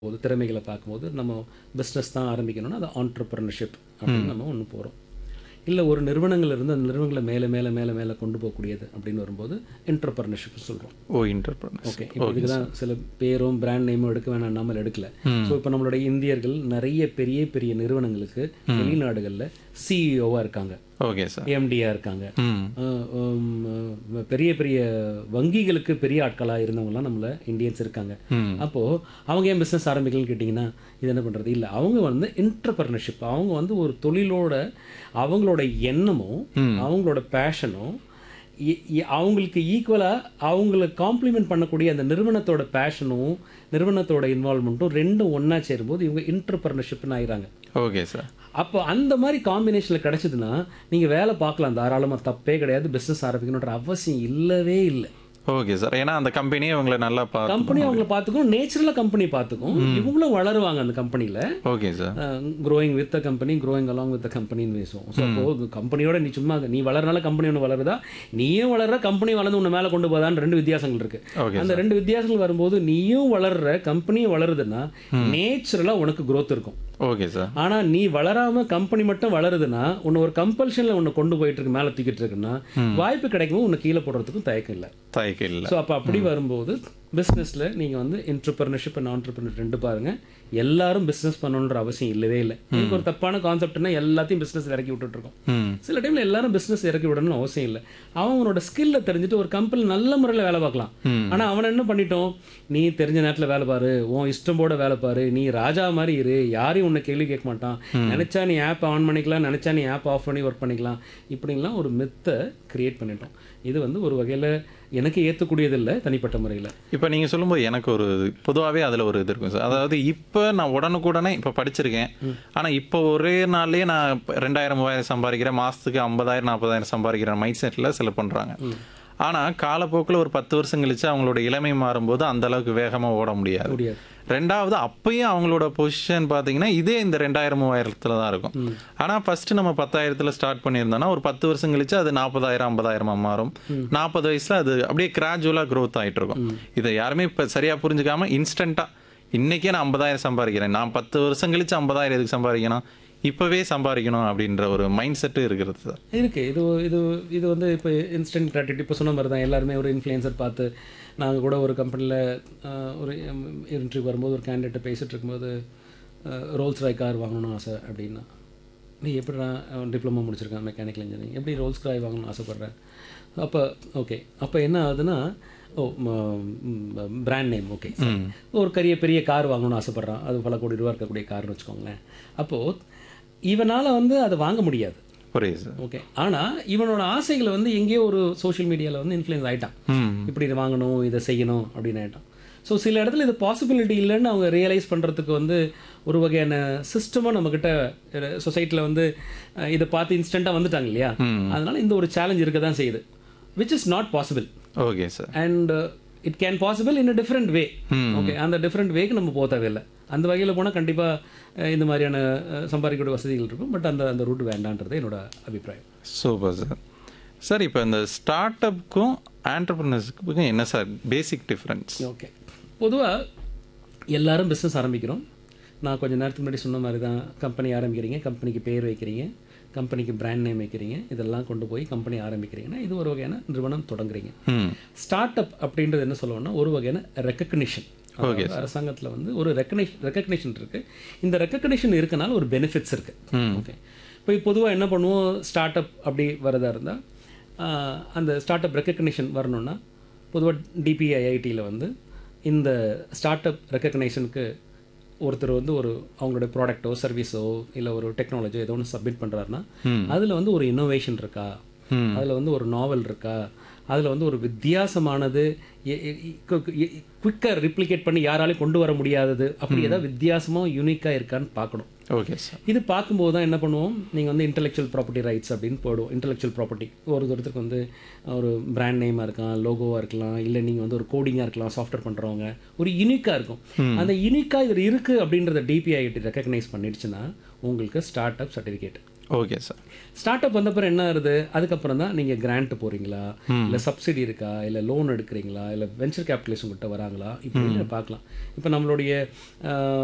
போது திறமைகளை பார்க்கும்போது நம்ம பிஸ்னஸ் தான் ஆரம்பிக்கணும்னா அது ஆண்டர்பிரினர்ஷிப் அப்படின்னு நம்ம ஒன்று போகிறோம் இல்லை ஒரு நிறுவனங்கள் இருந்து அந்த நிறுவனங்களை மேலே மேலே மேலே மேலே கொண்டு போகக்கூடியது அப்படின்னு வரும்போது என்டர்பிரினர்ஷிப் சொல்கிறோம் ஓ இன்டர்பிரனர்ஸ் ஓகே இப்போ இதுக்கு தான் சில பேரும் பிராண்ட் நேமும் எடுக்க வேணாம் நம்ம எடுக்கல ஸோ இப்போ நம்மளுடைய இந்தியர்கள் நிறைய பெரிய பெரிய நிறுவனங்களுக்கு வெளிநாடுகளில் சிஇஓவாக இருக்காங்க ஓகே சார் ஏஎம்டியாக இருக்காங்க ம் அஹ் உம், அஹ் பெரிய பெரிய வங்கிகளுக்கு பெரிய ஆட்களாக இருந்தவங்கலாம் நம்மள இந்தியன்ஸ் இருக்காங்க ம் அப்போது அவங்க ஏன் பிஸ்னஸ் ஆரம்பிக்கலன்னு கேட்டிங்கன்னா இது என்ன பண்ணுறது இல்லை அவங்க வந்து என்டர்பிரினர்ஷிப் அவங்க வந்து ஒரு தொழிலோட அவங்களோட எண்ணமும் அவங்களோட பேஷனும் அவங்களுக்கு ஈக்குவலாக அவங்கள காம்ப்ளிமெண்ட் பண்ணக்கூடிய அந்த நிறுவனத்தோட பேஷனும் நிறுவனத்தோட இன்வால்மெண்ட்டும் ரெண்டும் ஒன்றா சேரும்போது இவங்க என்டர்பிரினர்ஷிப்னு ஆயிடுறாங்க ஓகே சார் அப்போ அந்த மாதிரி காம்பினேஷனில் கிடைச்சதுன்னா நீங்கள் வேலை பார்க்கலாம் தாராளமாக தப்பே கிடையாது பிஸ்னஸ் ஆரம்பிக்கணுன்ற அவசியம் இல்லவே இல்லை ஓகே சார் ஏன்னா அந்த கம்பெனியே உங்களை நல்லா பா கம்பெனி அவங்கள பார்த்துக்கும் நேச்சுரலாக கம்பெனி பார்த்துக்கும் இவங்களும் வளருவாங்க அந்த கம்பெனியில் okay sir growing with the company growing along with the கம்பெனின்னு பேசுவோம் ஸோ அப்போ கம்பெனியோட நீ சும்மா நீ வளரனால கம்பெனி ஒன்று வளருதா நீயும் வளர்ற கம்பெனி வளர்ந்து உன்னை மேலே கொண்டு போதான்னு ரெண்டு வித்தியாசங்கள் இருக்கு ஓகே அந்த ரெண்டு வித்தியாசங்கள் வரும்போது நீயும் வளர்ற கம்பெனியும் வளருதுன்னா நேச்சுரலாக உனக்கு growth இருக்கும் ஓகே சார் ஆனால் நீ வளராம கம்பெனி மட்டும் வளருதுன்னா உன்னை ஒரு கம்பல்ஷனில் உன்னை கொண்டு போயிட்டு இருக்கு மேலே தூக்கிட்டு இருக்குன்னா வாய்ப்பு கிடைக்கும்போது உன்னை கீழே போடுறதுக்கும் தயக்கம் இல்லை தயக்கம் இல்லை ஸோ அப்போ அப்படி வரும்போது பிஸ்னஸில் நீங்கள் வந்து என்டர்பிரினர்ஷிப் அண்ட் ஆண்டர்பிரினர் ரெண்டு பாருங்கள் எல்லாரும் பிஸ்னஸ் பண்ணணுன்ற அவசியம் இல்லவே இல்லை எனக்கு ஒரு தப்பான கான்செப்ட்னா எல்லாத்தையும் பிஸ்னஸ் இறக்கி விட்டுட்டு இருக்கோம் ம் சில டைமில் எல்லாரும் பிஸ்னஸ் இறக்கி விடணும்னு அவசியம் இல்லை அவனோட ஸ்கில்லை தெரிஞ்சுட்டு ஒரு கம்பெனி நல்ல முறையில் வேலை பார்க்கலாம் ஆனால் அவன் என்ன பண்ணிட்டோம் நீ தெரிஞ்ச நேரத்தில் வேலை பாரு உன் இஷ்டம் போட வேலை பாரு நீ ராஜா மாதிரி இரு யாரையும் உன்னை கேள்வி கேட்க மாட்டான் நினச்சா நீ ஆப் ஆன் பண்ணிக்கலாம் நினச்சா நீ ஆப் ஆஃப் பண்ணி ஒர்க் பண்ணிக்கலாம் இப்படிலாம் ஒரு மெத்தை கிரியேட் பண்ணிட்டோம் இது வந்து ஒரு வகையில் எனக்கு ஏற்றக்கூடியது இல்லை தனிப்பட்ட முறையில் இப்போ நீங்கள் சொல்லும்போது எனக்கு ஒரு பொதுவாகவே அதில் ஒரு இது இருக்கும் சார் அதாவது இப்போ நான் உடனுக்குடனே இப்போ படிச்சிருக்கேன் ஆனால் இப்போ ஒரே நாள்லயே நான் இப்ப ரெண்டாயிரம் மூவாயிரம் சம்பாதிக்கிறேன் மாதத்துக்கு ஐம்பதாயிரம் நாற்பதாயிரம் சம்பாதிக்கிற மைண்ட் செட்டில் சில பண்ணுறாங்க ஆனால் காலப்போக்கில் ஒரு பத்து வருஷம் கழிச்சு அவங்களோட இளமை மாறும்போது அந்த அளவுக்கு வேகமாக ஓட முடியாது முடியாது ரெண்டாவது அப்பயும் அவங்களோட பொசிஷன் பார்த்தீங்கன்னா இதே இந்த ரெண்டாயிரம் மூவாயிரத்துல தான் இருக்கும் ஆனால் ஃபர்ஸ்ட் நம்ம பத்தாயிரத்துல ஸ்டார்ட் பண்ணியிருந்தோம்னா ஒரு பத்து வருஷம் கழிச்சு அது நாற்பதாயிரம் ஐம்பதாயிரமா மாறும் நாற்பது வயசுல அது அப்படியே கிராஜுவலாக க்ரோத் ஆயிட்டு இருக்கும் இதை யாருமே இப்போ சரியா புரிஞ்சுக்காம இன்ஸ்டண்ட்டாக இன்னைக்கே நான் ஐம்பதாயிரம் சம்பாதிக்கிறேன் நான் பத்து வருஷம் கழிச்சு ஐம்பதாயிரம் எதுக்கு சம்பாதிக்கணும் இப்போவே சம்பாதிக்கணும் அப்படின்ற ஒரு மைண்ட் செட்டு இருக்கிறது சார் இருக்கு இது இது இது வந்து இப்போ இன்ஸ்டன்ட் கிராட்டிவிட்டி இப்போ சொன்ன மாதிரி தான் எல்லாருமே ஒரு இன்ஃப்ளூயன்சர் பார்த்து நாங்கள் கூட ஒரு கம்பெனியில் ஒரு இன்டர்வியூ வரும்போது ஒரு கேண்டிடேட்டை பேசிகிட்டு இருக்கும்போது ரோல்ஸ் ராய் கார் வாங்கணும்னு ஆசை அப்படின்னா நீ எப்படி நான் டிப்ளமோ முடிச்சிருக்கேன் மெக்கானிக்கல் இன்ஜினியரிங் எப்படி ரோல்ஸ் ராய் வாங்கணும்னு ஆசைப்பட்றேன் அப்போ ஓகே அப்போ என்ன ஆகுதுன்னா ஓ பிராண்ட் நேம் ஓகே ஒரு பெரிய பெரிய கார் வாங்கணும்னு ஆசைப்பட்றான் அது பல கோடி ரூபா இருக்கக்கூடிய கார்னு வச்சுக்கோங்களேன் அப்போது இவனால் வந்து அதை வாங்க முடியாது புரியுது சார் ஓகே ஆனால் இவனோட ஆசைகளை வந்து எங்கேயோ ஒரு சோஷியல் மீடியாவில் வந்து இன்ஃப்ளூயன்ஸ் ஆயிட்டான் ம் இப்படி இதை வாங்கணும் இதை செய்யணும் அப்படின்னு ஆயிட்டான் ஸோ சில இடத்துல இது பாசிபிலிட்டி இல்லைன்னு அவங்க ரியலைஸ் பண்ணுறதுக்கு வந்து ஒரு வகையான சிஸ்டமாக நம்மக்கிட்ட சொசைட்டியில் வந்து அஹ், இதை பார்த்து இன்ஸ்டண்ட்டாக வந்துட்டாங்க இல்லையா அதனால இந்த ஒரு சேலஞ்ச் இருக்க தான் செய்யுது which is not possible okay sir and it can possible in a different way okay அந்த டிஃப்ரெண்ட் வேக்கு நம்ம போக தேவையில்லை அந்த வகையில் போனால் கண்டிப்பாக இந்த மாதிரியான அஹ், சம்பாதிக்கக்கூடிய வசதிகள் இருக்கும் பட் அந்த அந்த ரூட் வேண்டான்றது என்னோட அபிப்பிராயம் சூப்பர் சார் சார் இப்போ இந்த ஸ்டார்ட் அப்புக்கும் ஆண்டர்பிரினர்ஸுக்கும் என்ன சார் பேசிக் டிஃப்ரென்ஸ் ஓகே பொதுவாக எல்லாரும் பிஸ்னஸ் ஆரம்பிக்கிறோம் நான் கொஞ்சம் நேரத்துக்கு முன்னாடி சொன்ன மாதிரி தான் கம்பெனி ஆரம்பிக்கிறீங்க கம்பெனிக்கு பேர் வைக்கிறீங்க கம்பெனிக்கு பிராண்ட் நேம் வைக்கிறீங்க இதெல்லாம் கொண்டு போய் கம்பெனி ஆரம்பிக்கிறீங்கன்னா இது ஒரு வகையான நிறுவனம் தொடங்குறீங்க ம் ஸ்டார்ட் அப் அப்படின்றது என்ன சொல்லுவோம்னா ஒரு வகையான ரெக்கக்னிஷன் அரசாங்கத்தில் வந்து ஒரு ரெக்கக்னிஷன் ரெக்கக்னிஷன் இருக்குது இந்த ரெக்கக்னிஷன் இருக்கனால ஒரு பெனிஃபிட்ஸ் இருக்குது ஓகே இப்போ பொதுவாக என்ன பண்ணுவோம் ஸ்டார்ட் அப் அப்படி வரதா இருந்தால் அந்த ஸ்டார்ட் அப் ரெக்கக்னிஷன் வரணும்னா பொதுவாக டிபிஐஐடியில் வந்து இந்த ஸ்டார்ட் அப் ரெக்கக்னைஷனுக்கு ஒருத்தர் வந்து ஒரு அவங்களுடைய ப்ராடக்ட்டோ சர்வீஸோ இல்லை ஒரு டெக்னாலஜியோ ஏதோ ஒன்று சப்மிட் பண்ணுறாருன்னா அதில் வந்து ஒரு இன்னோவேஷன் இருக்கா அதில் வந்து ஒரு நாவல் இருக்கா அதில் வந்து ஒரு வித்தியாசமானது குவிக்காக ரிப்ளிகேட் பண்ணி யாராலையும் கொண்டு வர முடியாதது அப்படி ஏதாவது வித்தியாசமாக யூனிக்காக இருக்கான்னு பார்க்கணும் ஓகே சார் இது பார்க்கும்போது தான் என்ன பண்ணுவோம் நீங்கள் வந்து இன்டெலெக்சுவல் ப்ராப்பர்ட்டி ரைட்ஸ் அப்படின்னு போடுவோம் இன்டெலெக்சுவல் ப்ராப்பர்ட்டி ஒரு ஒருத்தருக்கு வந்து ஒரு பிராண்ட் நேமாக இருக்கலாம் லோகோவாக இருக்கலாம் இல்லை நீங்கள் வந்து ஒரு கோடிங்காக இருக்கலாம் சாஃப்ட்வேர் பண்ணுறவங்க ஒரு யூனிக்காக இருக்கும் அந்த யூனிக்காக இது இருக்குது அப்படின்றத டிபிஐடி ரெக்கக்னைஸ் பண்ணிடுச்சுன்னா உங்களுக்கு start up certificate okay sir start up வந்த பிறகு என்ன ஆகுது அதுக்கப்புறம் தான் நீங்கள் கிராண்ட் போகிறீங்களா இல்லை சப்சிடி இருக்கா இல்லை லோன் எடுக்கிறீங்களா இல்லை வெஞ்சர் கேபிட்டலிஸ்ட் உங்கள்கிட்ட வராங்களா இப்படி பார்க்கலாம் இப்போ நம்மளுடைய